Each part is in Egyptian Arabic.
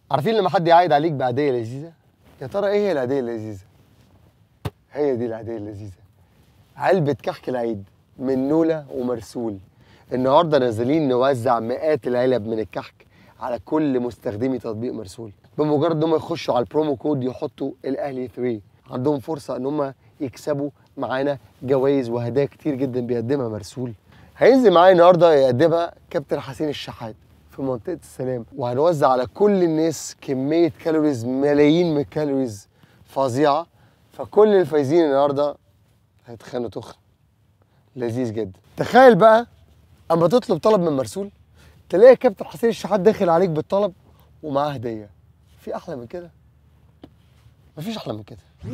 عارفين لما حد يعايد عليك بهديه لذيذه يا ترى ايه هي الهديه اللذيذه هي دي الهديه اللذيذه علبه كحك العيد من نوله ومرسول النهارده نازلين نوزع مئات العلب من الكحك على كل مستخدمي تطبيق مرسول بمجرد ان هم يخشوا على البرومو كود يحطوا الاهلي 3 عندهم فرصه ان هم يكسبوا معانا جوائز وهدايا كتير جدا بيقدمها مرسول هينزل معايا النهارده يقدمها كابتن حسين الشحات في منطقه السلام وهنوزع على كل الناس كميه كالوريز ملايين من الكالوريز فظيعه فكل الفايزين النهارده هيتخانوا تخن لذيذ جدا تخيل بقى اما تطلب طلب من مرسول تلاقي كابتن حسين الشحات داخل عليك بالطلب ومعاه هديه في احلى من كده مفيش احلى من كده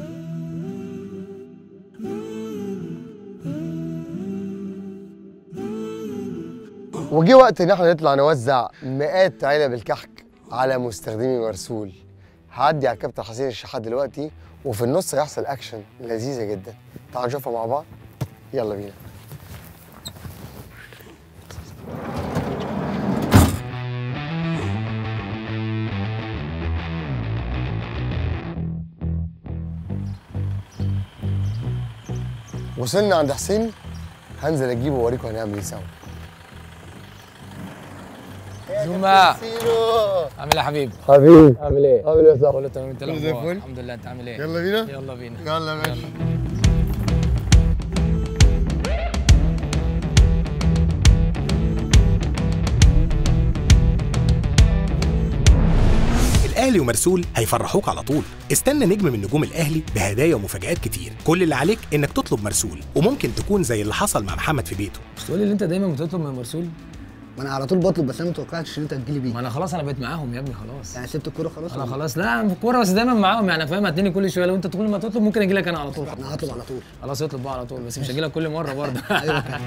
وجه وقت ان احنا نطلع نوزع مئات علب الكحك على مستخدمي مرسول هعدي على كابتن حسين الشحات دلوقتي وفي النص هيحصل اكشن لذيذه جدا تعالوا نشوفها مع بعض يلا بينا وصلنا عند حسين هنزل اجيبه واوريكم هنعمل ايه سوا زوما حسينو عامل ايه يا حبيبي؟ حبيبي عامل ايه؟ عامل ايه يا صاحبي كله تمام انت كله زي الأخبار؟ الفل؟ الحمد لله انت عامل ايه؟ يلا بينا يلا بينا يلا ماشي الاهلي ومرسول هيفرحوك على طول استنى نجم من نجوم الاهلي بهدايا ومفاجآت كتير كل اللي عليك انك تطلب مرسول وممكن تكون زي اللي حصل مع محمد في بيته مش تقول لي اللي انت دايما بتطلب من مرسول؟ ما انا على طول بطلب بس انا ما توقعتش ان انت تجيلي بيه ما انا خلاص انا بقيت معاهم يا ابني خلاص يعني سبت الكوره خلاص انا ولا؟ خلاص لا انا في الكوره بس دايما معاهم يعني فاهم هتلاقيني كل شويه لو انت كل ما تطلب ممكن اجي لك انا على طول انا هطلب على طول خلاص اطلب بقى على طول بس مش هجي لك كل مره برضه ايوه كده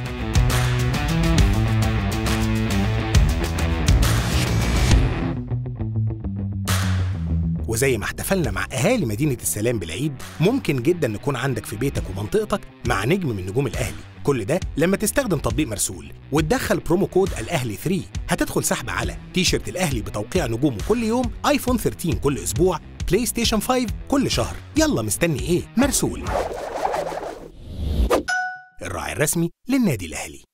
وزي ما احتفلنا مع اهالي مدينه السلام بالعيد ممكن جدا نكون عندك في بيتك ومنطقتك مع نجم من نجوم الاهلي كل ده لما تستخدم تطبيق مرسول وتدخل برومو كود الاهلي 3 هتدخل سحب على تي شيرت الاهلي بتوقيع نجومه كل يوم ايفون 13 كل اسبوع بلاي ستيشن 5 كل شهر يلا مستني ايه مرسول الراعي الرسمي للنادي الاهلي